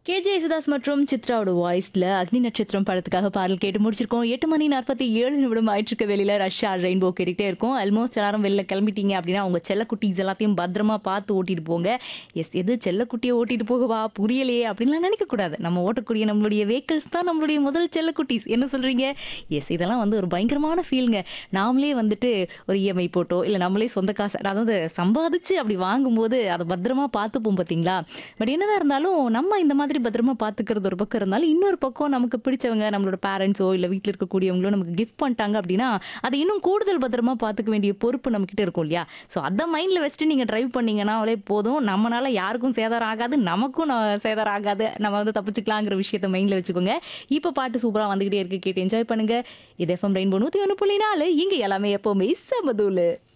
K J Yesudas மற்றும் சித்ராவோட வாய்ஸ்ல அக்னி நட்சத்திரம் படத்துக்காக பாடல் கேட்டு முடிச்சிருக்கோம் எட்டு மணி நாற்பத்தி ஏழு நிமிடம் ஆயிற்றுக்க வெளியில ரஷ்யா ரெயின்போ கேட்டுக்கிட்டே இருக்கும் ஆல்மோஸ்ட் எல்லாரும் வெளில கிளம்பிட்டீங்க அப்படின்னா உங்க செல்லக்குட்டீஸ் எல்லாத்தையும் பத்திரமா பார்த்து ஓட்டிட்டு போங்க எஸ் எது செல்லக்குட்டியை ஓட்டிட்டு போகவா புரியலையே அப்படின்லாம் நினைக்க கூடாது நம்ம ஓட்டக்கூடிய நம்மளுடைய வெஹிக்கிள்ஸ் தான் நம்மளுடைய முதல் செல்லக்குட்டீஸ் என்ன சொல்றீங்க எஸ் இதெல்லாம் வந்து ஒரு பயங்கரமான ஃபீலுங்க நாமளே வந்துட்டு ஒரு இஎம்ஐ போட்டோ இல்லை நம்மளே சொந்த காசு அதாவது சம்பாதிச்சு அப்படி வாங்கும்போது அதை பத்திரமா பார்த்துப்போம் பார்த்தீங்களா பட் என்னதான் இருந்தாலும் நம்ம இந்த மாதிரி பத்திரமா பார்த்துக்கிறது ஒரு பக்கம் இருந்தாலும் இன்னொரு பக்கம் நமக்கு பிடிச்சவங்க நம்மளோட பேரண்ட்ஸோ இல்லை வீட்டில் இருக்கக்கூடியவங்களோ நமக்கு கிஃப்ட் பண்ணிட்டாங்க அப்படின்னா அதை இன்னும் கூடுதல் பத்திரமா பார்த்துக்க வேண்டிய பொறுப்பு நம்மக்கிட்ட இருக்கும் இல்லையா ஸோ அதை மைண்டில் வச்சுட்டு நீங்கள் டிரைவ் பண்ணீங்கன்னாலே போதும் நம்மளால யாருக்கும் சேதாரம் ஆகாது நமக்கும் ந- சேதாரம் ஆகாது நம்ம வந்து தப்பிச்சுக்கலாங்கிற விஷயத்த மைண்டில் வச்சுக்கோங்க இப்போ பாட்டு சூப்பராக வந்துகிட்டே இருக்கு கேட்டு என்ஜாய் பண்ணுங்க இது எஃப்எம் ரெயின்போ நூற்றி ஒன்று புள்ளி நாலு இங்கே எல்லாமே எப்போவுமே சமதூலு